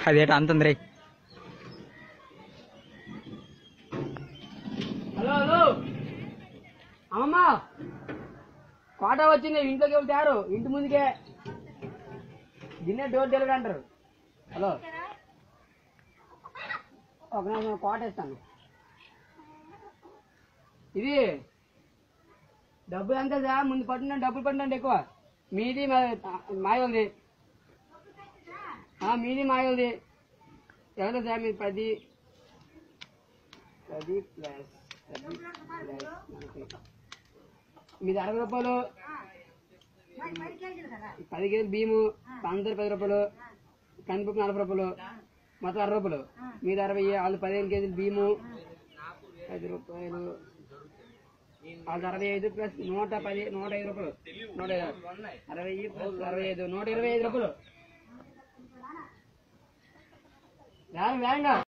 అదేట అంతుంది రే hello hello అమ్మమ్మ కోట వచ్చింది ఇంట్లోకి వెళ్తారు ఇంటి ముందుకే గిన్నె డోర్ డెలివరీ అంటారు హలో ఒక నిమిషం కోట ఇస్తాను ఇది డబ్బులు అంతా సార్ ముందు పట్టిన డబ్బులు పట్టినండి ఎక్కువ మీది మాయల్ది మీది మాయల్ది ఎంత సార్ మీది పది పది ప్లస్ పది ప్లస్ నలభై. మీది అరవై రూపాయలు పది కేజీలు బియ్యము పంచదార పది రూపాయలు కందిపప్పు నలభై రూపాయలు మొత్తం అరవై రూపాయలు మీది అరవై వాళ్ళు పదిహేను కేజీలు బియ్యము పది రూపాయలు వాళ్ళది అరవై ఐదు ప్లస్ నూట పది నూట ఐదు రూపాయలు నూట ఐదు అరవై ప్లస్ అరవై ఐదు నూట ఇరవై ఐదు రూపాయలు వేగంగా